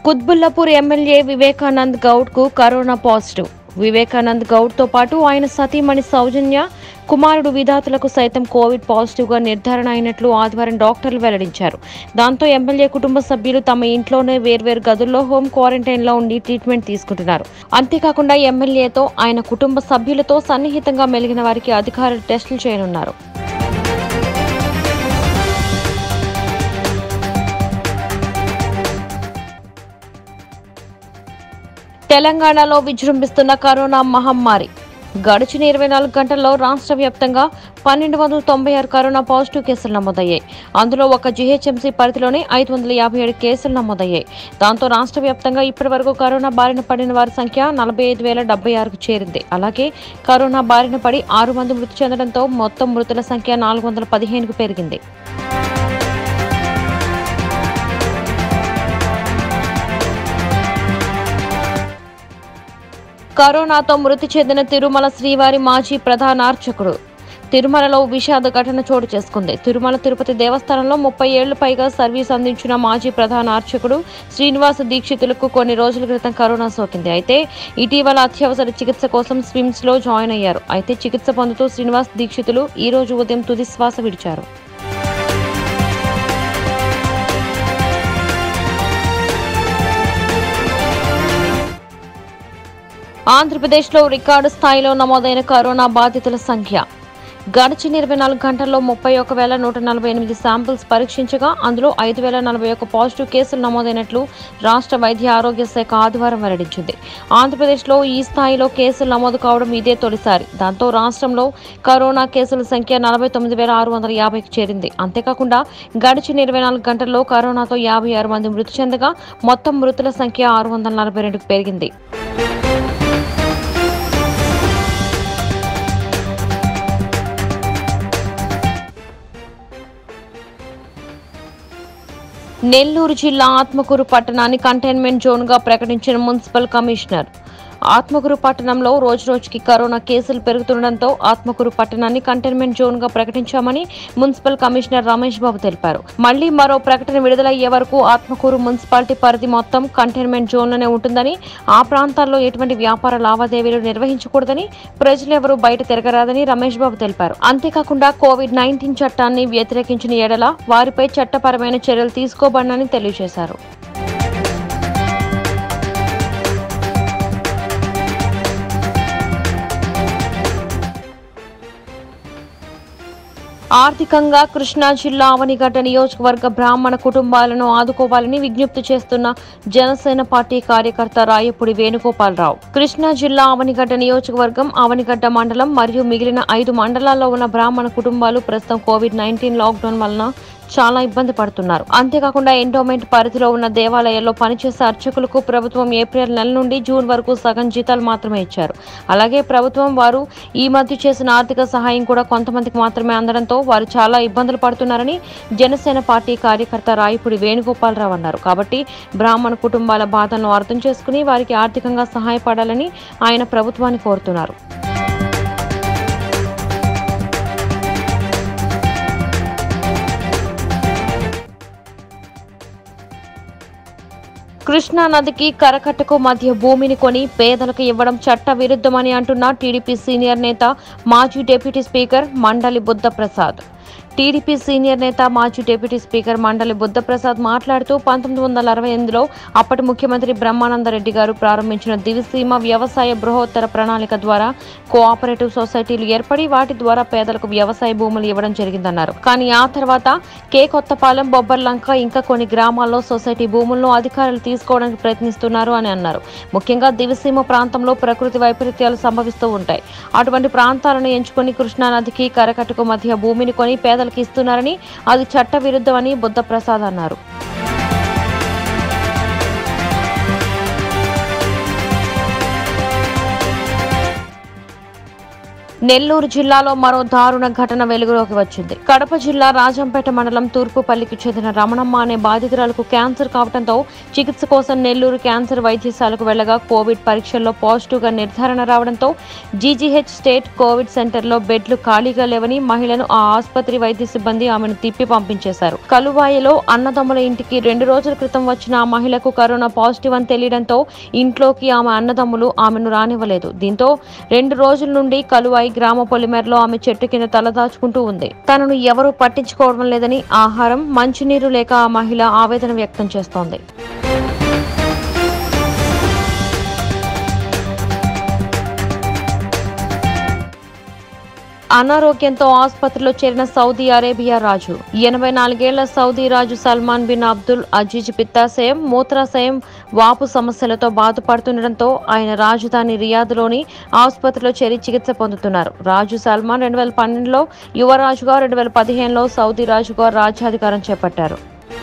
Quthbullapur MLA Vivekanand Goud కు corona positive Vivekanand Goud తో పాటు ఆయన సతీమణి సౌజన్య కుమారుడు విధాతులకు సైతం కోవిడ్ పాజిటివ్ గా నిర్ధారణ అయినట్లు ఆదివారం డాక్టర్లు వెల్లడించారు దాంతో ఎమ్మెల్యే కుటుంబ సభ్యులు తమ ఇంట్లోనే వేర్వేరు గదుల్లో హోమ్ క్వారంటైన్ లో ఉండి ట్రీట్మెంట్ తీసుకుంటున్నారు అంతేకాకుండా ఎమ్మెల్యేతో ఆయన కుటుంబ సభ్యులతో సన్నిహితంగా మెలిగిన వారికి అధికారులు టెస్టులు చేయనున్నారు తెలంగాణలో విజృంభిస్తున్న కరోనా మహమ్మారి గడిచిన ఇరవై నాలుగు గంటల్లో రాష్ట్ర వ్యాప్తంగా పన్నెండు వందల తొంభై ఆరు కరోనా పాజిటివ్ కేసులు నమోదయ్యాయి అందులో ఒక జీహెచ్ఎంసీ పరిధిలోనే ఐదు వందల యాభై ఏడు కేసులు నమోదయ్యాయి దాంతో రాష్ట్ర వ్యాప్తంగా ఇప్పటి వరకు కరోనా బారిన పడిన వారి సంఖ్య నలభై ఐదు వేల డెబ్బై ఆరుకు చేరింది అలాగే కరోనా బారిన పడి ఆరు మంది మృతి చెందడంతో మొత్తం మృతుల సంఖ్య నాలుగు వందల పదిహేనుకు పెరిగింది కరోనాతో మృతి చెందిన తిరుమల శ్రీవారి మాజీ ప్రధాన అర్చకుడు తిరుమలలో విషాద ఘటన చోటు చేసుకుంది తిరుమల తిరుపతి దేవస్థానంలో ముప్పై ఏళ్లు పైగా సర్వీస్ అందించిన మాజీ ప్రధాన అర్చకుడు శ్రీనివాస దీక్షితులకు కొన్ని రోజుల క్రితం కరోనా సోకింది అయితే ఇటీవల అత్యవసర చికిత్స కోసం స్విమ్స్ లో జాయిన్ అయ్యారు అయితే చికిత్స పొందుతూ శ్రీనివాస్ దీక్షితులు ఈ రోజు ఉదయం తుది శ్వాస విడిచారు ఆంధ్రప్రదేశ్లో రికార్డు స్థాయిలో నమోదైన కరోనా బాధితుల సంఖ్య గడిచిన ఇరవై నాలుగు గంటల్లో ముప్పై ఒక వేల నూట నలభై ఎనిమిది శాంపిల్స్ పరీక్షించగా అందులో ఐదు వేల నలభై ఒక పాజిటివ్ కేసులు నమోదైనట్లు రాష్ట్ర వైద్య ఆరోగ్య శాఖ ఆదివారం వెల్లడించింది ఆంధ్రప్రదేశ్లో ఈ స్థాయిలో కేసులు నమోదు కావడం ఇదే తొలిసారి దాంతో రాష్ట్రంలో కరోనా కేసుల సంఖ్య నలభై తొమ్మిది వేల ఆరు వందల యాభైకి చేరింది అంతేకాకుండా గడిచిన ఇరవై నాలుగు గంటల్లో కరోనాతో యాభై ఆరు మంది మృతి చెందగా మొత్తం మృతుల సంఖ్య ఆరు వందల నలభై రెండుకు పెరిగింది నెల్లూరు జిల్లా ఆత్మకూరు పట్టణాన్ని కంటైన్మెంట్ జోన్గా ప్రకటించిన మున్సిపల్ కమిషనర్ ఆత్మకూరు పట్టణంలో రోజురోజుకి కరోనా కేసులు పెరుగుతుండటంతో ఆత్మకూరు పట్టణాన్ని కంటైన్మెంట్ జోన్ గా ప్రకటించామని మున్సిపల్ కమిషనర్ రమేష్ బాబు తెలిపారు మళ్లీ మరో ప్రకటన విడుదలయ్యే వరకు ఆత్మకూరు మున్సిపాలిటీ పరిధి మొత్తం కంటైన్మెంట్ జోన్లోనే ఉంటుందని ఆ ప్రాంతాల్లో ఎటువంటి వ్యాపార లావాదేవీలు నిర్వహించకూడదని ప్రజలెవరూ బయట తిరగరాదని రమేష్ బాబు తెలిపారు అంతేకాకుండా కోవిడ్ నైన్టీన్ చట్టాన్ని వ్యతిరేకించిన ఎడల వారిపై చట్టపరమైన చర్యలు తీసుకోబడనని తెలియజేశారు ఆర్థికంగా కృష్ణా జిల్లా అవనిగడ్డ నియోజకవర్గ బ్రాహ్మణ కుటుంబాలను ఆదుకోవాలని విజ్ఞప్తి చేస్తున్న జనసేన పార్టీ కార్యకర్త రాయపూడి వేణుగోపాలరావు కృష్ణా జిల్లా అవనిగడ్డ నియోజకవర్గం అవనిగడ్డ మండలం మరియు మిగిలిన ఐదు మండలాల్లో ఉన్న బ్రాహ్మణ కుటుంబాలు ప్రస్తుతం కోవిడ్ నైన్టీన్ లాక్డౌన్ వలన చాలా ఇబ్బంది పడుతున్నారు అంతేకాకుండా ఎండోమెంట్ పరిధిలో ఉన్న దేవాలయాల్లో పనిచేసే అర్చకులకు ప్రభుత్వం ఏప్రిల్ నెల నుండి జూన్ వరకు సగం జీతాలు మాత్రమే ఇచ్చారు అలాగే ప్రభుత్వం వారు ఈ మధ్య చేసిన ఆర్థిక సహాయం కూడా కొంతమందికి మాత్రమే అందడంతో వారు చాలా ఇబ్బందులు పడుతున్నారని జనసేన పార్టీ కార్యకర్త రాయపూడి వేణుగోపాలరావు అన్నారు కాబట్టి బ్రాహ్మణ కుటుంబాల బాధలను అర్థం చేసుకుని వారికి ఆర్థికంగా సహాయపడాలని ఆయన ప్రభుత్వాన్ని కోరుతున్నారు కృష్ణా నదికి కరకట్టకు మధ్య భూమిని కొని పేదలకు ఇవ్వడం చట్ట విరుద్ధమని అంటున్న టీడీపీ సీనియర్ నేత మాజీ డిప్యూటీ స్పీకర్ మండలి బుద్ధప్రసాద్ టీడీపీ సీనియర్ నేత మాజీ డిప్యూటీ స్పీకర్ మండలి బుద్ధప్రసాద్ మాట్లాడుతూ పంతొమ్మిది వందల అరవై ఎనిమిదిలో అప్పటి ముఖ్యమంత్రి బ్రహ్మానందరెడ్డి గారు ప్రారంభించిన దివిసీమ వ్యవసాయ బృహోత్తర ప్రణాళిక ద్వారా కోఆపరేటివ్ సొసైటీలు ఏర్పడి వాటి ద్వారా పేదలకు వ్యవసాయ భూములు ఇవ్వడం జరిగిందన్నారు కానీ ఆ తర్వాత కే కొత్తపాలెం బొబ్బర్లంక ఇంకా కొన్ని గ్రామాల్లో సొసైటీ భూములను అధికారులు తీసుకోవడానికి ప్రయత్నిస్తున్నారు అని అన్నారు ముఖ్యంగా దివిసీమ ప్రాంతంలో ప్రకృతి వైపరీత్యాలు సంభవిస్తూ ఉంటాయి అటువంటి ప్రాంతాలను ఎంచుకొని కృష్ణానదికి కరకట్టుకు మధ్య భూమిని కొని పేదలకు ఇస్తున్నారని అది చట్ట విరుద్ధమని బుద్ధప్రసాద్ అన్నారు నెల్లూరు జిల్లాలో మరో దారుణ ఘటన వెలుగులోకి వచ్చింది కడప జిల్లా రాజంపేట మండలం తూర్పుపల్లికి చెందిన రమణమ్మ అనే బాధితురాలకు క్యాన్సర్ కావడంతో చికిత్స కోసం నెల్లూరు క్యాన్సర్ వైద్యశాలకు వెళ్లగా కోవిడ్ పరీక్షల్లో పాజిటివ్ గా నిర్ధారణ రావడంతో జీజీహెచ్ స్టేట్ కోవిడ్ సెంటర్లో బెడ్లు ఖాళీగా లేవని మహిళను ఆ ఆసుపత్రి వైద్య సిబ్బంది ఆమెను తిప్పి పంపించేశారు కలువాయిలో అన్నదమ్ముల ఇంటికి రెండు రోజుల క్రితం వచ్చిన ఆ మహిళకు కరోనా పాజిటివ్ అని తెలియడంతో ఇంట్లోకి ఆమె అన్నదమ్ములు ఆమెను రానివ్వలేదు దీంతో రెండు రోజుల నుండి కలువాయి గ్రామ పొలిమేరలో ఆమె చెట్టు కింద తలదాచుకుంటూ ఉంది తనను ఎవరూ పట్టించుకోవడం లేదని ఆహారం మంచినీరు లేక ఆ మహిళ ఆవేదన వ్యక్తం చేస్తోంది అనారోగ్యంతో ఆసుపత్రిలో చేరిన సౌదీ అరేబియా రాజు ఎనభై నాలుగేళ్ల సౌదీ రాజు సల్మాన్ బిన్ అబ్దుల్ అజీజ్ పిత్తాశయం మూత్రాశయం వాపు సమస్యలతో బాధపడుతుండటంతో ఆయన రాజధాని రియాద్లోని ఆసుపత్రిలో చేరి చికిత్స పొందుతున్నారు రాజు సల్మాన్ రెండు వేల పన్నెండులో యువరాజుగా రెండు వేల పదిహేనులో సౌదీ రాజుగా రాజ్యాధికారం చేపట్టారు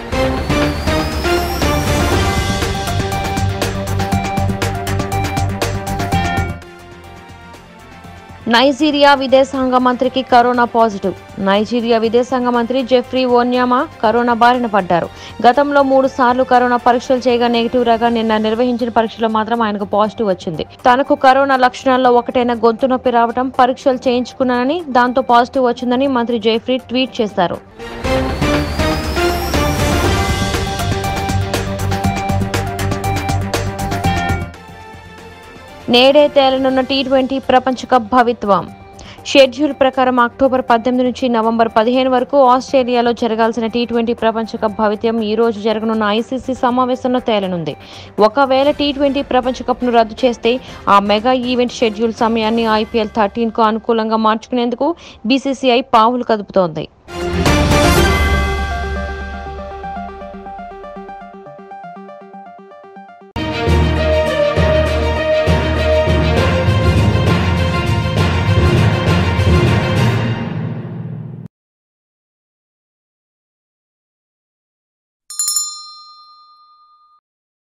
నైజీరియా విదేశాంగ మంత్రికి కరోనా పాజిటివ్ నైజీరియా విదేశాంగ మంత్రి జెఫ్రీ ఓన్యామా కరోనా బారిన పడ్డారు గతంలో మూడు సార్లు కరోనా పరీక్షలు చేయగా నెగిటివ్ రాగా నిన్న నిర్వహించిన పరీక్షలో మాత్రం ఆయనకు పాజిటివ్ వచ్చింది తనకు కరోనా లక్షణాల్లో ఒకటైన గొంతు నొప్పి రావడం పరీక్షలు చేయించుకున్నానని దాంతో పాజిటివ్ వచ్చిందని మంత్రి జెఫ్రీ ట్వీట్ చేశారు నేడే తేలనున్న టీ ట్వంటీ ప్రపంచ కప్ భవిత్వం షెడ్యూల్ ప్రకారం అక్టోబర్ పద్దెనిమిది నుంచి నవంబర్ పదిహేను వరకు ఆస్ట్రేలియాలో జరగాల్సిన టీ ట్వంటీ ప్రపంచ కప్ భవిత్యం ఈ రోజు జరగనున్న ఐసీసీ సమావేశంలో తేలనుంది ఒకవేళ టీ ట్వంటీ ప్రపంచ కప్ను రద్దు చేస్తే ఆ మెగా ఈవెంట్ షెడ్యూల్ సమయాన్ని ఐపీఎల్ థర్టీన్కు అనుకూలంగా మార్చుకునేందుకు బీసీసీఐ పావులు కదుపుతోంది